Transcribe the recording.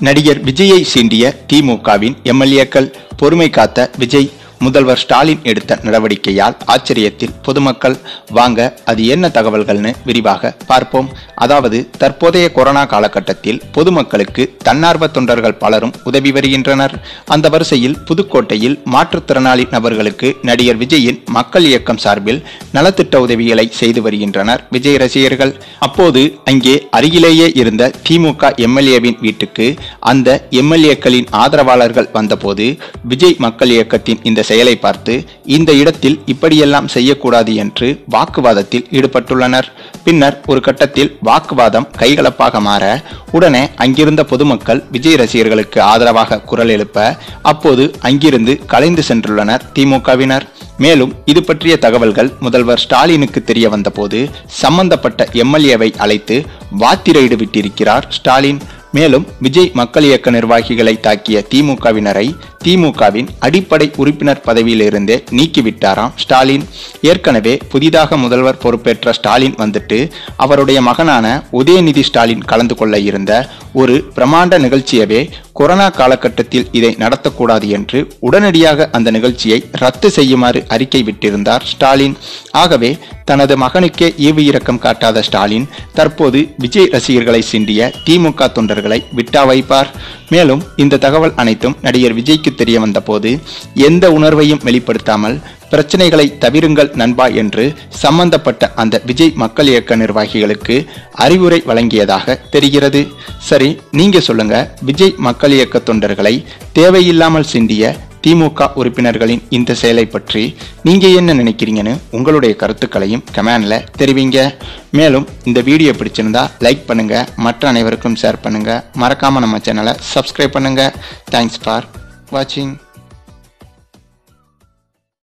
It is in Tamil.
நடிகர் விஜயை சீண்டிய திமுகவின் எம்எல்ஏக்கள் பொறுமை காத்த விஜய் முதல்வர் ஸ்டாலின் எடுத்த நடவடிக்கையால் ஆச்சரியத்தில் பொதுமக்கள் வாங்க அது என்ன தகவல்கள்னு விரிவாக பார்ப்போம் அதாவது தற்போதைய கொரோனா காலகட்டத்தில் பொதுமக்களுக்கு தன்னார்வ தொண்டர்கள் பலரும் உதவி வருகின்றனர் அந்த வரிசையில் புதுக்கோட்டையில் மாற்றுத்திறனாளி நபர்களுக்கு நடிகர் விஜயின் மக்கள் இயக்கம் சார்பில் நலத்திட்ட உதவிகளை செய்து வருகின்றனர் விஜய் ரசிகர்கள் அப்போது அங்கே அருகிலேயே இருந்த திமுக எம்எல்ஏவின் வீட்டுக்கு அந்த எம்எல்ஏக்களின் ஆதரவாளர்கள் வந்தபோது விஜய் மக்கள் இயக்கத்தின் இந்த செயலை பார்த்து இந்த இடத்தில் இப்படியெல்லாம் செய்யக்கூடாது என்று வாக்குவாதத்தில் ஈடுபட்டுள்ளனர் பின்னர் ஒரு கட்டத்தில் வாக்குவாதம் கைகலப்பாக மாற உடனே அங்கிருந்த பொதுமக்கள் விஜய் ரசிகர்களுக்கு ஆதரவாக குரல் எழுப்ப அப்போது அங்கிருந்து கலைந்து சென்றுள்ளனர் திமுகவினர் மேலும் இது பற்றிய தகவல்கள் முதல்வர் ஸ்டாலினுக்கு தெரிய வந்தபோது சம்பந்தப்பட்ட எம்எல்ஏவை அழைத்து வாத்திரையிடு விட்டிருக்கிறார் ஸ்டாலின் மேலும் விஜய் மக்கள் இயக்க நிர்வாகிகளை தாக்கிய திமுகவினரை திமுகவின் அடிப்படை உறுப்பினர் பதவியிலிருந்தே நீக்கிவிட்டாராம் ஸ்டாலின் ஏற்கனவே புதிதாக முதல்வர் பொறுப்பேற்ற ஸ்டாலின் வந்துட்டு அவருடைய மகனான உதயநிதி ஸ்டாலின் கலந்து கொள்ள இருந்த ஒரு பிரமாண்ட நிகழ்ச்சியவே கொரோனா காலகட்டத்தில் இதை நடத்தக்கூடாது என்று உடனடியாக அந்த நிகழ்ச்சியை ரத்து செய்யுமாறு அறிக்கை விட்டிருந்தார் ஸ்டாலின் ஆகவே தனது மகனுக்கே ஈவு இரக்கம் காட்டாத ஸ்டாலின் தற்போது விஜய் ரசிகர்களை சிண்டிய திமுக தொண்டர்களை விட்டா வைப்பார் மேலும் இந்த தகவல் அனைத்தும் நடிகர் விஜய்க்கு தெரிய வந்தபோது எந்த உணர்வையும் வெளிப்படுத்தாமல் பிரச்சனைகளை தவிருங்கள் நண்பா என்று சம்பந்தப்பட்ட அந்த விஜய் மக்கள் இயக்க நிர்வாகிகளுக்கு அறிவுரை வழங்கியதாக தெரிகிறது சரி நீங்க சொல்லுங்க விஜய் மக்கள் இயக்க தொண்டர்களை தேவையில்லாமல் சிந்திய திமுக உறுப்பினர்களின் இந்த செயலை பற்றி நீங்க என்ன நினைக்கிறீங்கன்னு உங்களுடைய கருத்துக்களையும் கமெண்ட்ல தெரிவிங்க மேலும் இந்த வீடியோ பிடிச்சிருந்தா லைக் பண்ணுங்க மற்ற அனைவருக்கும் ஷேர் பண்ணுங்க மறக்காம நம்ம சேனலை சப்ஸ்கிரைப் பண்ணுங்க தேங்க்ஸ் ஃபார் வாட்சிங்